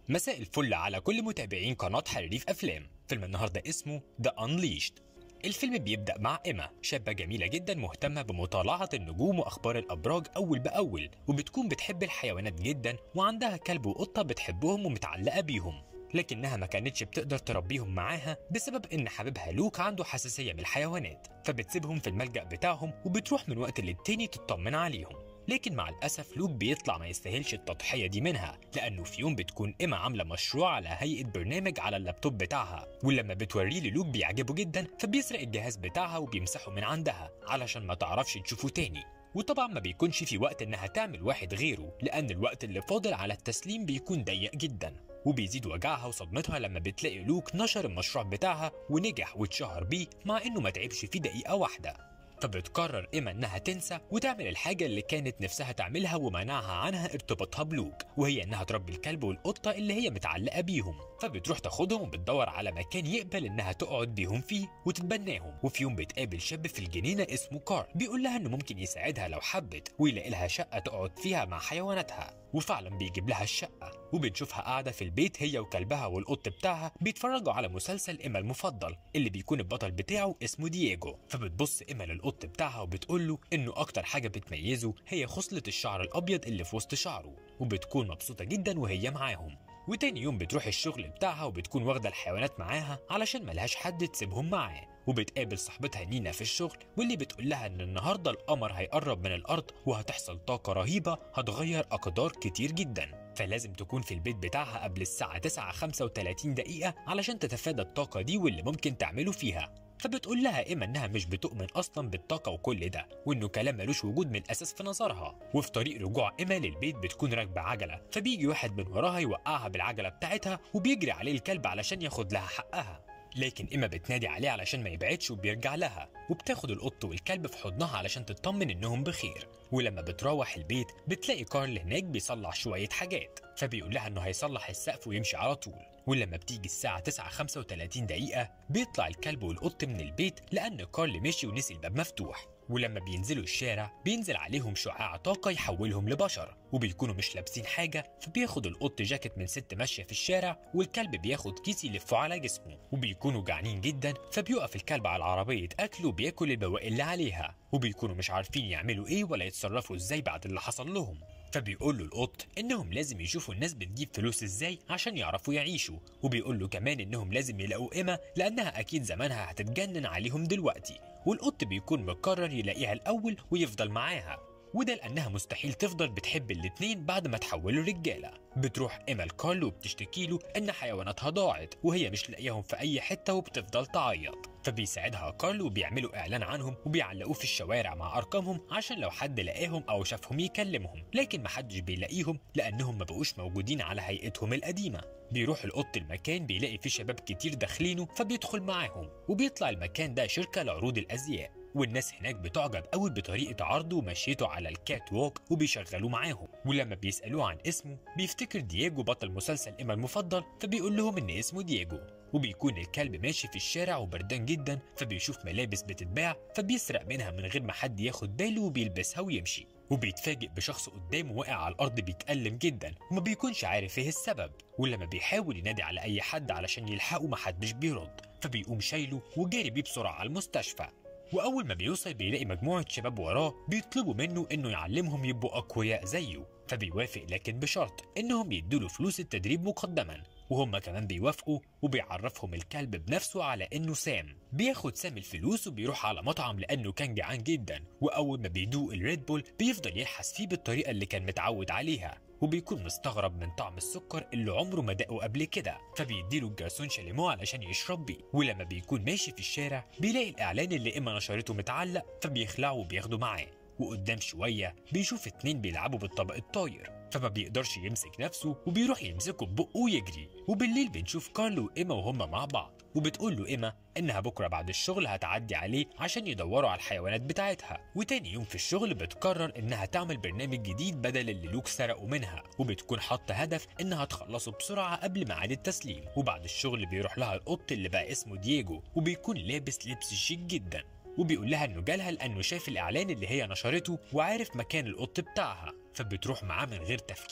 مساء الفل على كل متابعين قناة حريف أفلام فيلم النهاردة اسمه The Unleashed الفيلم بيبدأ مع إيما شابة جميلة جدا مهتمة بمطالعة النجوم وأخبار الأبراج أول بأول وبتكون بتحب الحيوانات جدا وعندها كلب وقطة بتحبهم ومتعلقة بيهم لكنها ما كانتش بتقدر تربيهم معاها بسبب ان حبيبها لوك عنده حساسية من الحيوانات فبتسيبهم في الملجأ بتاعهم وبتروح من وقت للتاني تطمن عليهم لكن مع الأسف لوك بيطلع ما يستاهلش التضحية دي منها لأنه في يوم بتكون إما عاملة مشروع على هيئة برنامج على اللابتوب بتاعها ولما بتوريه للوك بيعجبه جدا فبيسرق الجهاز بتاعها وبيمسحه من عندها علشان ما تعرفش تشوفه تاني وطبعا ما بيكونش في وقت انها تعمل واحد غيره لان الوقت اللي فاضل على التسليم بيكون ضيق جدا وبيزيد وجعها وصدمتها لما بتلاقي لوك نشر المشروع بتاعها ونجح واتشهر بيه مع انه ما تعبش فيه دقيقة واحدة فبتقرر إما إنها تنسى وتعمل الحاجة اللي كانت نفسها تعملها ومنعها عنها ارتباطها بلوك وهي إنها تربي الكلب والقطة اللي هي متعلقة بيهم فبتروح تاخدهم وبتدور على مكان يقبل إنها تقعد بيهم فيه وتتبناهم وفي يوم بتقابل شاب في الجنينة اسمه كارل بيقول لها إنه ممكن يساعدها لو حبت ويلاقي لها شقة تقعد فيها مع حيواناتها وفعلا بيجيب لها الشقة وبنشوفها قاعدة في البيت هي وكلبها والقط بتاعها بيتفرجوا على مسلسل إيما المفضل اللي بيكون البطل بتاعه اسمه دييجو فبتبص إيما للقط بتاعها وبتقول له إنه أكتر حاجة بتميزه هي خصلة الشعر الأبيض اللي في وسط شعره وبتكون مبسوطة جدا وهي معاهم وتاني يوم بتروح الشغل بتاعها وبتكون واخدة الحيوانات معاها علشان ملهاش حد تسيبهم معاه وبتقابل صاحبتها نينا في الشغل واللي بتقول لها ان النهارده القمر هيقرب من الارض وهتحصل طاقه رهيبه هتغير اقدار كتير جدا فلازم تكون في البيت بتاعها قبل الساعه 9:35 دقيقه علشان تتفادى الطاقه دي واللي ممكن تعمله فيها فبتقول لها إما إنها مش بتؤمن أصلا بالطاقة وكل ده وإنه كلام ملوش وجود من الأساس في نظرها وفي طريق رجوع إما للبيت بتكون راكبة عجلة فبيجي واحد من وراها يوقعها بالعجلة بتاعتها وبيجري عليه الكلب علشان ياخد لها حقها لكن إما بتنادي عليه علشان ما يبعدش وبيرجع لها وبتاخد القط والكلب في حضنها علشان تطمن إنهم بخير ولما بتروح البيت بتلاقي كارل هناك بيصلح شوية حاجات فبيقول لها إنه هيصلح السقف ويمشي على طول ولما بتيجي الساعة 9:35 دقيقة بيطلع الكلب والقط من البيت لأن كارل مشي ونسي الباب مفتوح ولما بينزلوا الشارع بينزل عليهم شعاع طاقة يحولهم لبشر وبيكونوا مش لابسين حاجة فبياخد القط جاكيت من ست ماشية في الشارع والكلب بياخد كيس يلفه على جسمه وبيكونوا جعانين جدا فبيقف الكلب على عربية أكل وبياكل البواقي اللي عليها وبيكونوا مش عارفين يعملوا إيه ولا يتصرفوا إزاي بعد اللي حصل لهم فبيقول له القط انهم لازم يشوفوا الناس بتجيب فلوس ازاي عشان يعرفوا يعيشوا وبيقول له كمان انهم لازم يلاقوا ايما لانها اكيد زمانها هتتجنن عليهم دلوقتي والقط بيكون مقرر يلاقيها الاول ويفضل معاها وده لانها مستحيل تفضل بتحب الاتنين بعد ما تحولوا رجاله بتروح ايما لكارل وبتشتكي له ان حيواناتها ضاعت وهي مش لاقياهم في اي حته وبتفضل تعيط فبيساعدها كارل وبيعملوا اعلان عنهم وبيعلقوه في الشوارع مع ارقامهم عشان لو حد لقاهم او شافهم يكلمهم لكن محدش بيلاقيهم لانهم ما بقوش موجودين على هيئتهم القديمه بيروح القط المكان بيلاقي فيه شباب كتير داخلينه فبيدخل معاهم وبيطلع المكان ده شركه لعروض الازياء والناس هناك بتعجب قوي بطريقه عرضه ومشيته على الكات ووك وبيشغلوه معاهم ولما بيسالوه عن اسمه بيفتكر دييجو بطل مسلسل ايما المفضل فبيقول لهم ان اسمه دييجو وبيكون الكلب ماشي في الشارع وبردان جدا فبيشوف ملابس بتتباع فبيسرق منها من غير ما حد ياخد باله وبيلبسها ويمشي وبيتفاجئ بشخص قدامه واقع على الارض بيتألم جدا وما بيكونش عارف ايه السبب ولما بيحاول ينادي على اي حد علشان يلحقه محدش بيرد فبيقوم شايله وجاري بيه بسرعه على المستشفى واول ما بيوصل بيلاقي مجموعه شباب وراه بيطلبوا منه انه يعلمهم يبقوا اقوياء زيه فبيوافق لكن بشرط انهم يدوله فلوس التدريب مقدما وهم كمان بيوافقوا وبيعرفهم الكلب بنفسه على انه سام بياخد سام الفلوس وبيروح على مطعم لانه كان جعان جدا واول ما بيدوق الريد بول بيفضل يلحس فيه بالطريقه اللي كان متعود عليها وبيكون مستغرب من طعم السكر اللي عمره ما دقه قبل كده فبيديله الجرسون شاليمو علشان يشرب بيه ولما بيكون ماشي في الشارع بيلاقي الاعلان اللي اما نشرته متعلق فبيخلعه وبياخده معاه وقدام شويه بيشوف اتنين بيلعبوا بالطبق الطاير فما بيقدرش يمسك نفسه وبيروح يمسكه ببقه ويجري وبالليل بنشوف كارل وإيما وهم مع بعض وبتقول له إيما إنها بكرة بعد الشغل هتعدي عليه عشان يدوروا على الحيوانات بتاعتها وتاني يوم في الشغل بتقرر إنها تعمل برنامج جديد بدل اللي لوك سرقه منها وبتكون حاطة هدف إنها تخلصه بسرعة قبل ميعاد التسليم وبعد الشغل بيروح لها القط اللي بقى اسمه دييجو وبيكون لابس لبس شيك جدا وبيقول لها انه جالها لانه شاف الاعلان اللي هي نشرته وعارف مكان القط بتاعها فبتروح معاه من غير تفكير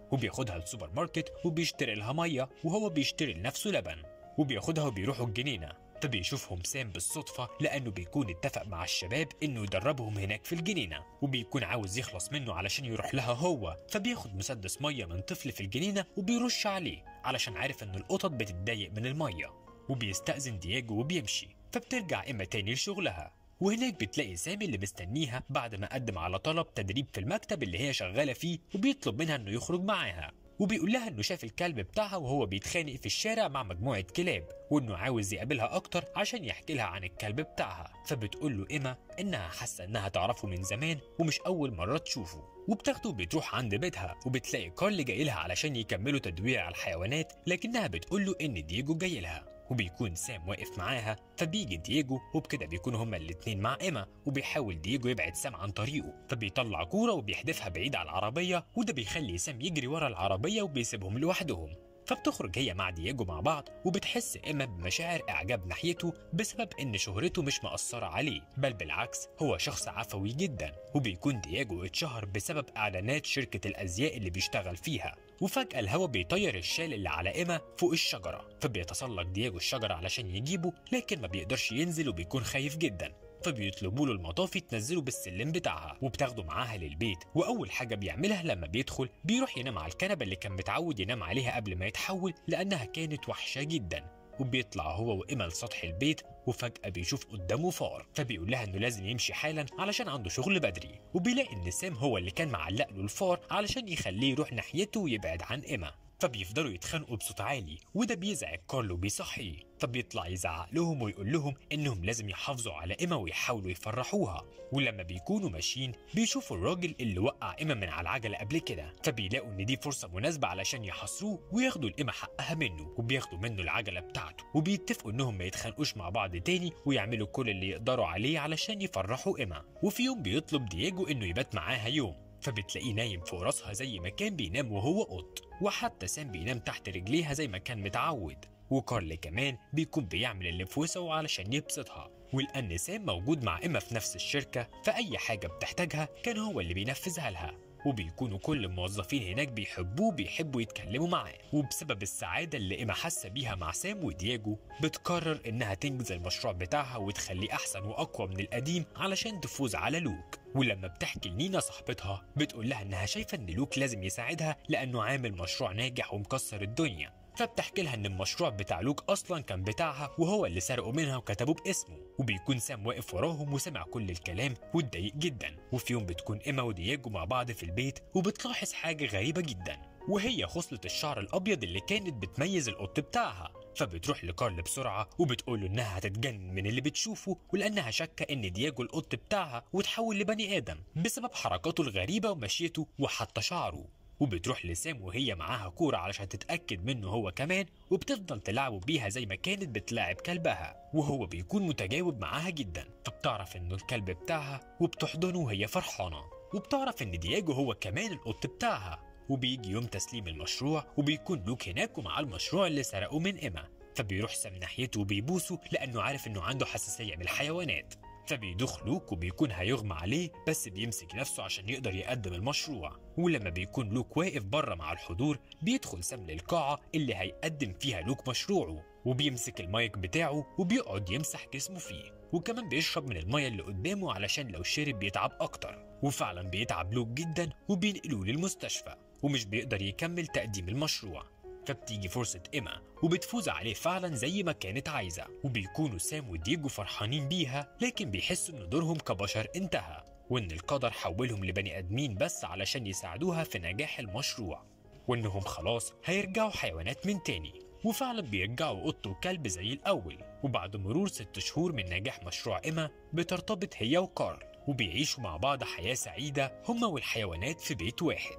وبياخدها السوبر ماركت وبيشتري لها ميه وهو بيشتري لنفسه لبن وبياخدها وبيروحوا الجنينه فبيشوفهم سام بالصدفة لأنه بيكون اتفق مع الشباب إنه يدربهم هناك في الجنينة وبيكون عاوز يخلص منه علشان يروح لها هو فبياخد مسدس مية من طفل في الجنينة وبيرش عليه علشان عارف إن القطط بتتضايق من المية وبيستأذن دياجو وبيمشي فبترجع إما تاني لشغلها وهناك بتلاقي سامي اللي مستنيها بعد ما قدم على طلب تدريب في المكتب اللي هي شغالة فيه وبيطلب منها إنه يخرج معاها وبيقول لها انه شاف الكلب بتاعها وهو بيتخانق في الشارع مع مجموعه كلاب وانه عاوز يقابلها اكتر عشان يحكي لها عن الكلب بتاعها فبتقول له ايما انها حاسه انها تعرفه من زمان ومش اول مره تشوفه وبتاخده بتروح عند بيتها وبتلاقي كارل جاي لها علشان يكملوا تدوير على الحيوانات لكنها بتقول له ان دييجو جاي لها وبيكون سام واقف معاها فبيجي دييجو وبكده بيكونوا هما الاتنين مع ايما وبيحاول دييجو يبعد سام عن طريقه فبيطلع كوره وبيحدفها بعيد على العربيه وده بيخلي سام يجري ورا العربيه وبيسيبهم لوحدهم فبتخرج هي مع دييجو مع بعض وبتحس إما بمشاعر إعجاب ناحيته بسبب إن شهرته مش مأثرة عليه بل بالعكس هو شخص عفوي جدا وبيكون دييجو اتشهر بسبب إعلانات شركة الأزياء اللي بيشتغل فيها وفجأة الهوا بيطير الشال اللي على إيما فوق الشجرة فبيتسلق دييجو الشجرة علشان يجيبه لكن ما بيقدرش ينزل وبيكون خايف جدا فبيطلبوا له المطافي تنزله بالسلم بتاعها وبتاخده معاها للبيت واول حاجه بيعملها لما بيدخل بيروح ينام على الكنبه اللي كان متعود ينام عليها قبل ما يتحول لانها كانت وحشه جدا وبيطلع هو وإيما لسطح البيت وفجأة بيشوف قدامه فار فبيقول لها إنه لازم يمشي حالا علشان عنده شغل بدري وبيلاقي إن سام هو اللي كان معلق له الفار علشان يخليه يروح ناحيته ويبعد عن إيما فبيفضلوا يتخانقوا بصوت عالي وده بيزعج كارلو بيصحيه فبيطلع يزعق لهم ويقول لهم انهم لازم يحافظوا على ايما ويحاولوا يفرحوها ولما بيكونوا ماشيين بيشوفوا الراجل اللي وقع ايما من على العجله قبل كده فبيلاقوا ان دي فرصه مناسبه علشان يحاصروه وياخدوا الايما حقها منه وبياخدوا منه العجله بتاعته وبيتفقوا انهم ما يتخانقوش مع بعض تاني ويعملوا كل اللي يقدروا عليه علشان يفرحوا ايما وفي يوم بيطلب دييجو انه يبات معاها يوم فبتلاقيه نايم فوق راسها زي ما كان بينام وهو قط وحتى سام بينام تحت رجليها زي ما كان متعود وكارل كمان بيكون بيعمل اللي في وسعه علشان يبسطها ولأن سام موجود مع إما في نفس الشركة فأي حاجة بتحتاجها كان هو اللي بينفذها لها وبيكونوا كل الموظفين هناك بيحبوه بيحبوا يتكلموا معاه وبسبب السعادة اللي إيما حاسة بيها مع سام ودياجو بتقرر إنها تنجز المشروع بتاعها وتخليه أحسن وأقوى من القديم علشان تفوز على لوك ولما بتحكي لنينا صاحبتها بتقول لها إنها شايفة إن لوك لازم يساعدها لأنه عامل مشروع ناجح ومكسر الدنيا فبتحكي لها ان المشروع بتاع لوك اصلا كان بتاعها وهو اللي سرقه منها وكتبه باسمه وبيكون سام واقف وراهم وسمع كل الكلام واتضايق جدا وفي يوم بتكون ايما ودياجو مع بعض في البيت وبتلاحظ حاجه غريبه جدا وهي خصلة الشعر الأبيض اللي كانت بتميز القط بتاعها فبتروح لكارل بسرعة وبتقول له إنها هتتجنن من اللي بتشوفه ولأنها شاكة إن دياجو القط بتاعها وتحول لبني آدم بسبب حركاته الغريبة ومشيته وحتى شعره وبتروح لسام وهي معاها كورة علشان تتأكد منه هو كمان وبتفضل تلعبه بيها زي ما كانت بتلاعب كلبها وهو بيكون متجاوب معاها جدا فبتعرف انه الكلب بتاعها وبتحضنه وهي فرحانة وبتعرف ان دياجو هو كمان القط بتاعها وبيجي يوم تسليم المشروع وبيكون لوك هناك ومعاه المشروع اللي سرقه من إيما فبيروح سام ناحيته وبيبوسه لأنه عارف إنه عنده حساسية من الحيوانات فبيدوخ لوك وبيكون هيغمى عليه بس بيمسك نفسه عشان يقدر يقدم المشروع ولما بيكون لوك واقف بره مع الحضور بيدخل سام للقاعة اللي هيقدم فيها لوك مشروعه وبيمسك المايك بتاعه وبيقعد يمسح جسمه فيه وكمان بيشرب من المية اللي قدامه علشان لو شرب بيتعب أكتر وفعلا بيتعب لوك جدا وبينقلوه للمستشفى ومش بيقدر يكمل تقديم المشروع فبتيجي فرصة إيما وبتفوز عليه فعلا زي ما كانت عايزة وبيكونوا سام وديجو فرحانين بيها لكن بيحسوا إن دورهم كبشر انتهى وإن القدر حولهم لبني آدمين بس علشان يساعدوها في نجاح المشروع وإنهم خلاص هيرجعوا حيوانات من تاني وفعلا بيرجعوا قط وكلب زي الأول وبعد مرور ست شهور من نجاح مشروع إيما بترتبط هي وكارل وبيعيشوا مع بعض حياة سعيدة هما والحيوانات في بيت واحد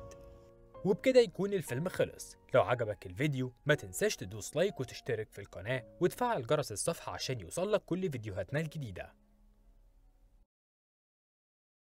وبكده يكون الفيلم خلص لو عجبك الفيديو ما تنساش تدوس لايك وتشترك في القناة وتفعل جرس الصفحة عشان يوصلك كل فيديوهاتنا الجديدة